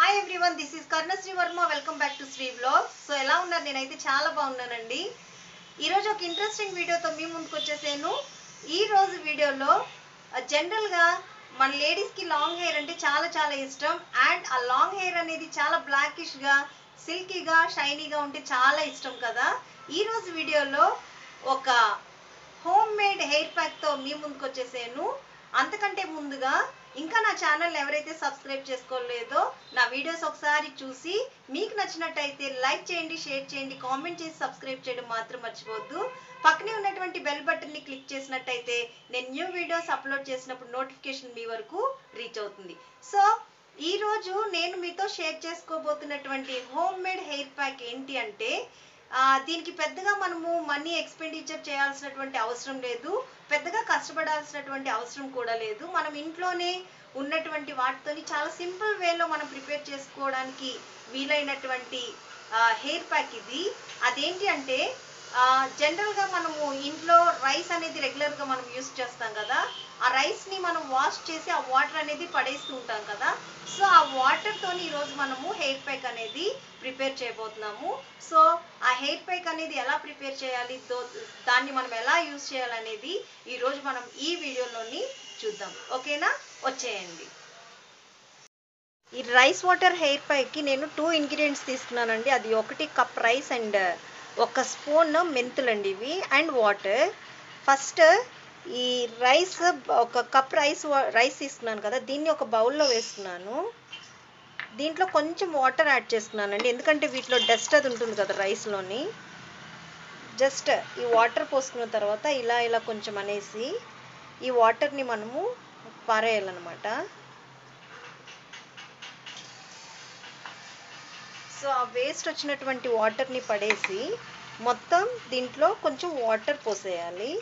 hi everyone this is Karnasri Varma welcome back to Sri blogs so ఎలా ఉన్నారు నేనైతే చాలా బాగున్నానండి ఈరోజు ఒక ఇంట్రెస్టింగ్ వీడియోతో మీ ముందుకు వచ్చేసాను ఈ రోజు వీడియోలో జనరల్గా మన లేడీస్కి లాంగ్ హెయిర్ అంటే చాలా చాలా ఇష్టం అండ్ ఆ లాంగ్ హెయిర్ అనేది చాలా బ్లాకిష్గా సిల్కీగా షైనీగా ఉంటే చాలా ఇష్టం కదా ఈ రోజు వీడియోలో ఒక హోమ్ మేడ్ హెయిర్ ప్యాక్తో మీ ముందుకు వచ్చేసాను అంతకంటే ముందుగా ఇంకా నా ఛానల్ ఎవరైతే సబ్స్క్రైబ్ చేసుకోలేదో నా వీడియోస్ ఒకసారి చూసి మీకు నచ్చినట్టయితే లైక్ చేయండి షేర్ చేయండి కామెంట్ చేసి సబ్స్క్రైబ్ చేయడం మాత్రం మర్చిపోవద్దు పక్కనే ఉన్నటువంటి బెల్ బటన్ని క్లిక్ చేసినట్టయితే నేను న్యూ వీడియోస్ అప్లోడ్ చేసినప్పుడు నోటిఫికేషన్ మీ వరకు రీచ్ అవుతుంది సో ఈ రోజు నేను మీతో షేర్ చేసుకోబోతున్నటువంటి హోమ్ మేడ్ హెయిర్ ప్యాక్ ఏంటి అంటే ఆ, దీనికి పెద్దగా మనము మనీ ఎక్స్పెండిచర్ చేయాల్సినటువంటి అవసరం లేదు పెద్దగా కష్టపడాల్సినటువంటి అవసరం కూడా లేదు మనం ఇంట్లోనే ఉన్నటువంటి వాటితోని చాలా సింపుల్ వేలో మనం ప్రిపేర్ చేసుకోవడానికి వీలైనటువంటి హెయిర్ ప్యాక్ ఇది అదేంటి అంటే జనరల్గా మనము ఇంట్లో రైస్ అనేది రెగ్యులర్గా మనం యూస్ చేస్తాం కదా ఆ రైస్ని మనం వాష్ చేసి ఆ వాటర్ అనేది పడేస్తూ ఉంటాం కదా సో ఆ వాటర్తోని ఈరోజు మనము హెయిర్ ప్యాక్ అనేది ప్రిపేర్ చేయబోతున్నాము సో ఆ హెయిర్ ప్యాక్ అనేది ఎలా ప్రిపేర్ చేయాలి దో- దాన్ని మనం ఎలా యూస్ చేయాలనేది ఈరోజు మనం ఈ వీడియోలోని చూద్దాం ఓకేనా వచ్చేయండి ఈ రైస్ వాటర్ హెయిర్ ప్యాక్కి నేను టూ ఇంగ్రీడియంట్స్ తీసుకున్నానండి అది ఒకటి కప్ రైస్ అండ్ ఒక స్పూన్ మెంతులండి ఇవి అండ్ వాటర్ ఫస్ట్ ఈ రైస్ ఒక కప్ రైస్ రైస్ తీసుకున్నాను కదా దీన్ని ఒక బౌల్లో వేసుకున్నాను దీంట్లో కొంచెం వాటర్ యాడ్ చేసుకున్నానండి ఎందుకంటే వీటిలో డస్ట్ అది ఉంటుంది కదా రైస్లోని జస్ట్ ఈ వాటర్ పోసుకున్న తర్వాత ఇలా ఇలా కొంచెం అనేసి ఈ వాటర్ని మనము పారేయాలన్నమాట సో ఆ వేస్ట్ వచ్చినటువంటి వాటర్ని పడేసి మొత్తం దీంట్లో కొంచెం వాటర్ పోసేయాలి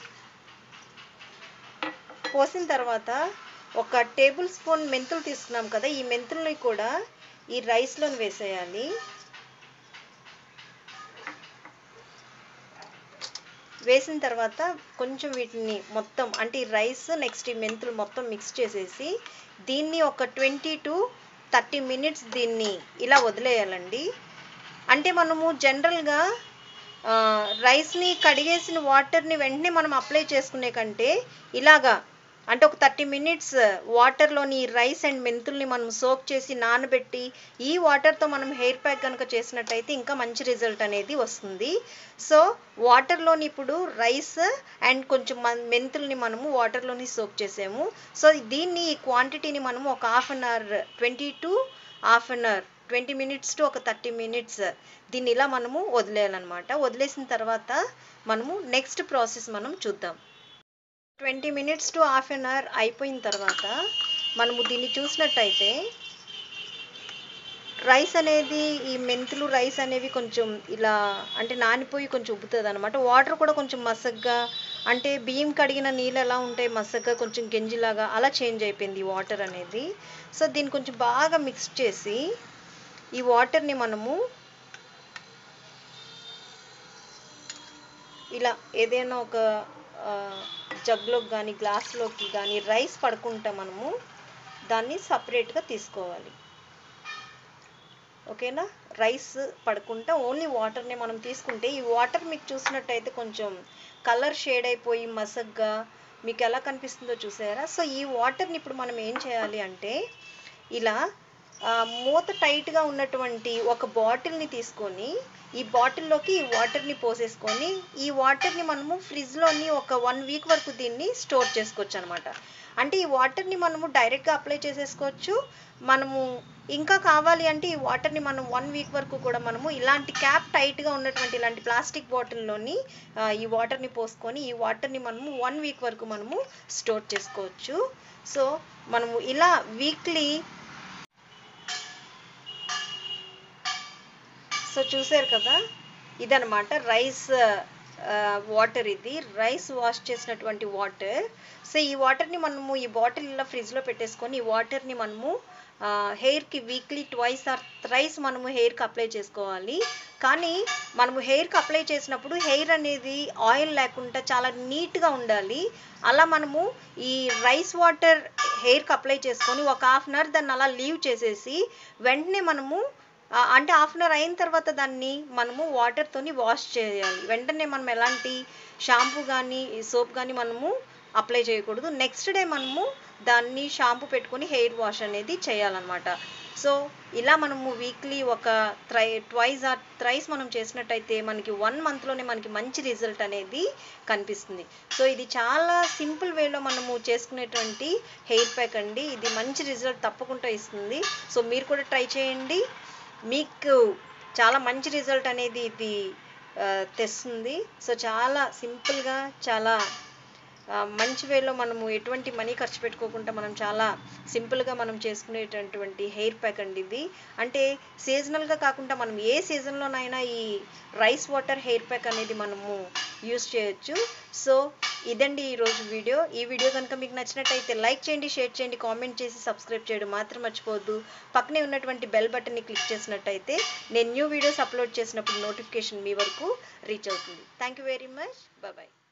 పోసిన తర్వాత ఒక టేబుల్ స్పూన్ మెంతులు తీసుకున్నాం కదా ఈ మెంతుల్ని కూడా ఈ రైస్లో వేసేయాలి వేసిన తర్వాత కొంచెం వీటిని మొత్తం అంటే ఈ రైస్ నెక్స్ట్ ఈ మెంతులు మొత్తం మిక్స్ చేసేసి దీన్ని ఒక ట్వంటీ టు థర్టీ మినిట్స్ దీన్ని ఇలా వదిలేయాలండి అంటే మనము జనరల్గా రైస్ని కడిగేసిన వాటర్ని వెంటనే మనం అప్లై చేసుకునే కంటే ఇలాగా అంటే ఒక థర్టీ మినిట్స్ వాటర్లోని రైస్ అండ్ మెంతుల్ని మనం సోక్ చేసి నానబెట్టి ఈ వాటర్తో మనం హెయిర్ ప్యాక్ కనుక చేసినట్టయితే ఇంకా మంచి రిజల్ట్ అనేది వస్తుంది సో వాటర్లోని ఇప్పుడు రైస్ అండ్ కొంచెం మన- మెంతుల్ని మనము వాటర్లోని సోక్ చేసాము సో దీన్ని ఈ క్వాంటిటీని మనము ఒక half an hour twenty to half an hour twenty minutes to ఒక థర్టీ మినిట్స్ దీన్ని ఇలా మనము వదిలేయాలన్నమాట వదిలేసిన తర్వాత మనము నెక్స్ట్ ప్రాసెస్ మనం చూద్దాం twenty minutes to half an hour అయిపోయిన తర్వాత మనము దీన్ని చూసినట్టయితే రైస్ అనేది ఈ మెంతులు రైస్ అనేవి కొంచెం ఇలా అంటే నానిపోయి కొంచెం ఉబ్బుతుంది అనమాట వాటర్ కూడా కొంచెం మసగ్గా అంటే బియ్యం కడిగిన నీళ్ళు ఎలా ఉంటాయి మసగ్గా కొంచెం గెంజిలాగా అలా చేంజ్ అయిపోయింది ఈ వాటర్ అనేది సో దీన్ని కొంచెం బాగా మిక్స్ చేసి ఈ వాటర్ని మనము ఇలా ఏదైనా ఒక జగ్లోకి కానీ గ్లాస్లోకి కానీ రైస్ పడుకుంటా మనము దాన్ని సపరేట్గా తీసుకోవాలి ఓకేనా రైస్ పడుకుంటా ఓన్లీ వాటర్ని మనం తీసుకుంటే ఈ వాటర్ మీకు చూసినట్టయితే కొంచెం కలర్ షేడ్ అయిపోయి మసగ్గా మీకు ఎలా కనిపిస్తుందో చూసారా సో ఈ వాటర్ని ఇప్పుడు మనం ఏం చేయాలి అంటే ఇలా ఆ, మూత టైట్గా ఉన్నటువంటి ఒక బాటిల్ని తీసుకొని ఈ బాటిల్లోకి ఈ వాటర్ని పోసేసుకొని ఈ వాటర్ని మనము ఫ్రిడ్జ్లోని ఒక వన్ వీక్ వరకు దీన్ని స్టోర్ చేసుకోవచ్చు అనమాట అంటే ఈ వాటర్ని మనము డైరెక్ట్గా అప్లై చేసేసుకోవచ్చు మనము ఇంకా కావాలి అంటే ఈ వాటర్ని మనం వన్ వీక్ వరకు కూడా మనము ఇలాంటి క్యాప్ టైట్గా ఉన్నటువంటి ఇలాంటి ప్లాస్టిక్ బాటిల్లోని ఆ, ఈ వాటర్ని పోసుకొని ఈ వాటర్ని మనము వన్ వీక్ వరకు మనము స్టోర్ చేసుకోవచ్చు సో మనము ఇలా వీక్లీ సో చూసారు కదా ఇదనమాట రైస్ వాటర్ ఇది రైస్ వాష్ చేసినటువంటి వాటర్ సో ఈ వాటర్ని మనము ఈ బాటిల్ ఇలా ఫ్రిడ్జ్లో పెట్టేసుకొని ఈ వాటర్ని మనము హెయిర్కి వీక్లీ ట్వైస్ ఆర్ థ్రైస్ మనము హెయిర్కి అప్లై చేసుకోవాలి కానీ మనము హెయిర్కి అప్లై చేసినప్పుడు హెయిర్ అనేది ఆయిల్ లేకుండా చాలా నీట్గా ఉండాలి అలా మనము ఈ రైస్ వాటర్ హెయిర్కి అప్లై చేసుకొని ఒక హాఫ్ అన్ అవర్ దాన్ని అలా లీవ్ చేసేసి వెంటనే మనము ఆ, అంటే హాఫ్ అన్ అవర్ అయిన తర్వాత దాన్ని మనము వాటర్తోని వాష్ చేయాలి వెంటనే మనం ఎలాంటి షాంపూ కానీ సోప్ కానీ మనము అప్లై చేయకూడదు నెక్స్ట్ డే మనము దాన్ని షాంపూ పెట్టుకొని హెయిర్ వాష్ అనేది చేయాలన్నమాట సో ఇలా మనము వీక్లీ ఒక త్రై ట్వైస్ ఆర్ థ్రైస్ మనం చేసినట్టయితే మనకి వన్ మంత్లోనే మనకి మంచి రిజల్ట్ అనేది కనిపిస్తుంది సో ఇది చాలా సింపుల్ వేలో మనము చేసుకునేటువంటి హెయిర్ ప్యాక్ అండి ఇది మంచి రిజల్ట్ తప్పకుండా ఇస్తుంది సో మీరు కూడా ట్రై చేయండి మీకు చాలా మంచి రిజల్ట్ అనేది ఇది ఆ, తెస్తుంది సో చాలా సింపుల్గా చాలా ఆ, మంచి వేలో మనము ఎటువంటి మనీ ఖర్చు పెట్టుకోకుండా మనం చాలా సింపుల్గా మనం చేసుకునేటటువంటి హెయిర్ ప్యాక్ అండి ఇది అంటే సీజనల్గా కాకుండా మనం ఏ సీజన్లోనైనా ఈ రైస్ వాటర్ హెయిర్ ప్యాక్ అనేది మనము యూస్ చేయొచ్చు సో ఇదండి ఈరోజు వీడియో ఈ వీడియో కనుక మీకు నచ్చినట్టయితే లైక్ చేయండి షేర్ చేయండి కామెంట్ చేసి సబ్స్క్రైబ్ చేయడం మాత్రం మర్చిపోవద్దు పక్కనే ఉన్నటువంటి బెల్ బటన్ని క్లిక్ చేసినట్టయితే నేను న్యూ వీడియోస్ అప్లోడ్ చేసినప్పుడు నోటిఫికేషన్ మీ వరకు రీచ్ అవుతుంది thank you very much bye